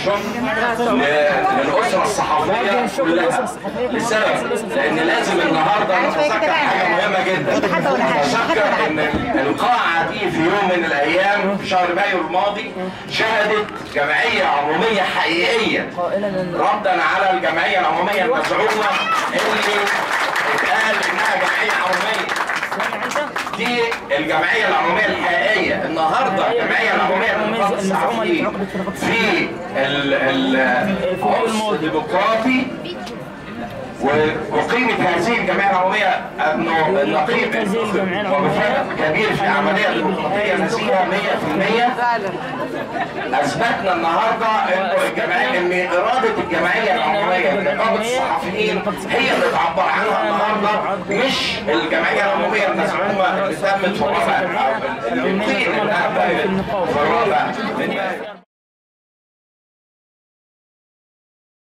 الشكر ل- للاسره الصحفيه كلها لسبب لان لازم النهارده نتذكر حاجه مهمه جدا نتذكر ان القاعه دي في يوم من الايام في شهر مايو الماضي شهدت جمعيه عموميه حقيقيه ردا على الجمعيه العموميه المزعومه اللي اتقال انها جمعيه عموميه دي الجمعيه العموميه الحقيقيه النهارده الجمعيه العموميه للنقابه الصحفيين في ال- ال- العنصر الديمقراطي وأقيمت هذه الجمعية العمومية أنه النقيب وبفرق كبير في عملية ديمقراطية نزيهة 100% أثبتنا النهاردة إنه الجمعية إن إرادة الجمعية العمومية لنقابة الصحفيين هي اللي تعبر عنها النهاردة مش الجمعية العمومية المزعومة اللي تمت في الرابع أو اللي قيل إنها تمت في الرابع من